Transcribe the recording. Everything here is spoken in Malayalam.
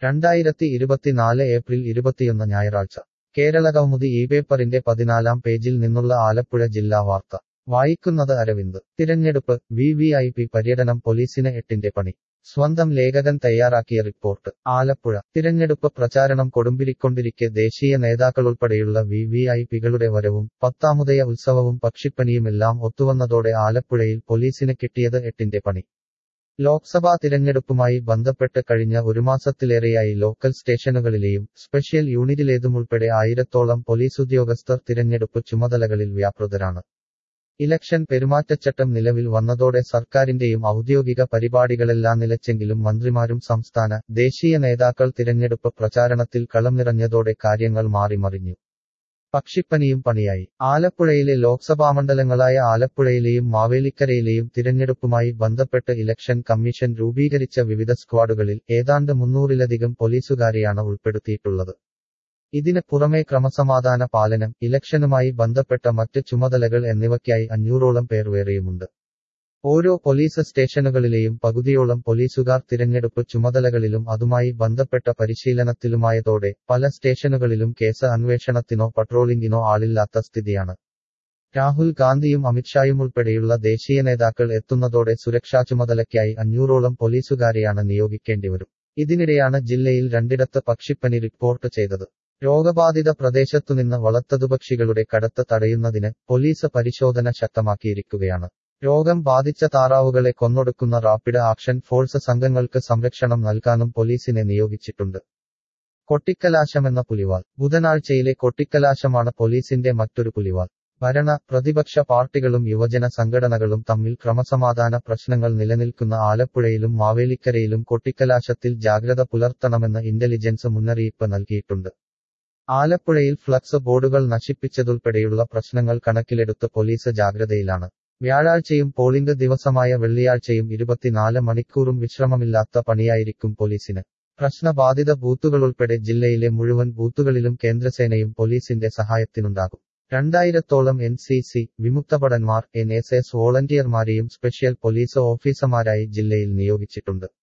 രണ്ടായിരത്തി ഇരുപത്തിനാല് ഏപ്രിൽ ഇരുപത്തിയൊന്ന് ഞായറാഴ്ച കേരള കൗമുദി ഈ പേപ്പറിന്റെ പതിനാലാം പേജിൽ നിന്നുള്ള ആലപ്പുഴ ജില്ലാ വാർത്ത വായിക്കുന്നത് അരവിന്ദ് തിരഞ്ഞെടുപ്പ് വി വി ഐ പി പര്യടനം പോലീസിന് എട്ടിന്റെ പണി സ്വന്തം ലേഖകൻ തയ്യാറാക്കിയ റിപ്പോർട്ട് ആലപ്പുഴ തിരഞ്ഞെടുപ്പ് പ്രചാരണം കൊടുമ്പിരിക്കൊണ്ടിരിക്കെ ദേശീയ നേതാക്കളുൾപ്പെടെയുള്ള വി വി ഐ പികളുടെ വരവും പത്താമുദയ ഉത്സവവും പക്ഷിപ്പനിയുമെല്ലാം ഒത്തുവന്നതോടെ ആലപ്പുഴയിൽ പോലീസിന് കിട്ടിയത് എട്ടിന്റെ പണി ലോക്സഭാ തിരഞ്ഞെടുപ്പുമായി ബന്ധപ്പെട്ട് കഴിഞ്ഞ ഒരു മാസത്തിലേറെയായി ലോക്കൽ സ്റ്റേഷനുകളിലെയും സ്പെഷ്യൽ യൂണിറ്റിലേതുമുൾപ്പെടെ ആയിരത്തോളം പോലീസ് ഉദ്യോഗസ്ഥർ തിരഞ്ഞെടുപ്പ് ചുമതലകളിൽ വ്യാപൃതരാണ് ഇലക്ഷൻ പെരുമാറ്റച്ചട്ടം നിലവിൽ വന്നതോടെ സർക്കാരിന്റെയും ഔദ്യോഗിക പരിപാടികളെല്ലാം നിലച്ചെങ്കിലും മന്ത്രിമാരും സംസ്ഥാന ദേശീയ നേതാക്കൾ തിരഞ്ഞെടുപ്പ് പ്രചാരണത്തിൽ കളം നിറഞ്ഞതോടെ കാര്യങ്ങൾ മാറിമറിഞ്ഞു പക്ഷിപ്പനിയും പണിയായി ആലപ്പുഴയിലെ ലോക്സഭാമണ്ഡലങ്ങളായ ആലപ്പുഴയിലെയും മാവേലിക്കരയിലെയും തിരഞ്ഞെടുപ്പുമായി ബന്ധപ്പെട്ട് ഇലക്ഷൻ കമ്മീഷൻ രൂപീകരിച്ച വിവിധ സ്ക്വാഡുകളിൽ ഏതാണ്ട് മുന്നൂറിലധികം പോലീസുകാരെയാണ് ഉൾപ്പെടുത്തിയിട്ടുള്ളത് ഇതിന് പുറമെ ക്രമസമാധാന പാലനം ഇലക്ഷനുമായി ബന്ധപ്പെട്ട മറ്റ് ചുമതലകൾ എന്നിവയ്ക്കായി അഞ്ഞൂറോളം പേർ വേറെയുമുണ്ട് ഓരോ പോലീസ് സ്റ്റേഷനുകളിലെയും പകുതിയോളം പോലീസുകാർ തിരഞ്ഞെടുപ്പ് ചുമതലകളിലും അതുമായി ബന്ധപ്പെട്ട പരിശീലനത്തിലുമായതോടെ പല സ്റ്റേഷനുകളിലും കേസ് അന്വേഷണത്തിനോ പട്രോളിംഗിനോ ആളില്ലാത്ത സ്ഥിതിയാണ് രാഹുൽ ഗാന്ധിയും അമിത്ഷായും ഉൾപ്പെടെയുള്ള ദേശീയ നേതാക്കൾ എത്തുന്നതോടെ സുരക്ഷാ ചുമതലയ്ക്കായി അഞ്ഞൂറോളം പോലീസുകാരെയാണ് നിയോഗിക്കേണ്ടിവരും ഇതിനിടെയാണ് ജില്ലയിൽ രണ്ടിടത്ത് പക്ഷിപ്പനി റിപ്പോർട്ട് ചെയ്തത് രോഗബാധിത പ്രദേശത്തുനിന്ന് വളർത്തതുപക്ഷികളുടെ കടത്ത് തടയുന്നതിന് പോലീസ് പരിശോധന ശക്തമാക്കിയിരിക്കുകയാണ് രോഗം ബാധിച്ച താറാവുകളെ കൊന്നൊടുക്കുന്ന റാപ്പിഡ് ആക്ഷൻ ഫോഴ്സ് സംഘങ്ങൾക്ക് സംരക്ഷണം നൽകാനും പോലീസിനെ നിയോഗിച്ചിട്ടുണ്ട് കൊട്ടിക്കലാശമെന്ന പുലിവാൽ ബുധനാഴ്ചയിലെ കൊട്ടിക്കലാശമാണ് പോലീസിന്റെ മറ്റൊരു പുലിവാൽ ഭരണ പ്രതിപക്ഷ പാർട്ടികളും യുവജന സംഘടനകളും തമ്മിൽ ക്രമസമാധാന പ്രശ്നങ്ങൾ നിലനിൽക്കുന്ന ആലപ്പുഴയിലും മാവേലിക്കരയിലും കൊട്ടിക്കലാശത്തിൽ ജാഗ്രത പുലർത്തണമെന്ന് ഇന്റലിജൻസ് മുന്നറിയിപ്പ് നൽകിയിട്ടുണ്ട് ആലപ്പുഴയിൽ ഫ്ലക്സ് ബോർഡുകൾ നശിപ്പിച്ചതുൾപ്പെടെയുള്ള പ്രശ്നങ്ങൾ കണക്കിലെടുത്ത് പോലീസ് ജാഗ്രതയിലാണ് വ്യാഴാഴ്ചയും പോളിംഗ് ദിവസമായ വെള്ളിയാഴ്ചയും ഇരുപത്തിനാല് മണിക്കൂറും വിശ്രമമില്ലാത്ത പണിയായിരിക്കും പോലീസിന് പ്രശ്നബാധിത ബൂത്തുകളുൾപ്പെടെ ജില്ലയിലെ മുഴുവൻ ബൂത്തുകളിലും കേന്ദ്രസേനയും പോലീസിന്റെ സഹായത്തിനുണ്ടാകും രണ്ടായിരത്തോളം എൻ സി സി വിമുക്തഭടന്മാർ എൻ എസ് എസ് വോളണ്ടിയർമാരെയും സ്പെഷ്യൽ പോലീസ് ഓഫീസർമാരായി ജില്ലയിൽ നിയോഗിച്ചിട്ടുണ്ട്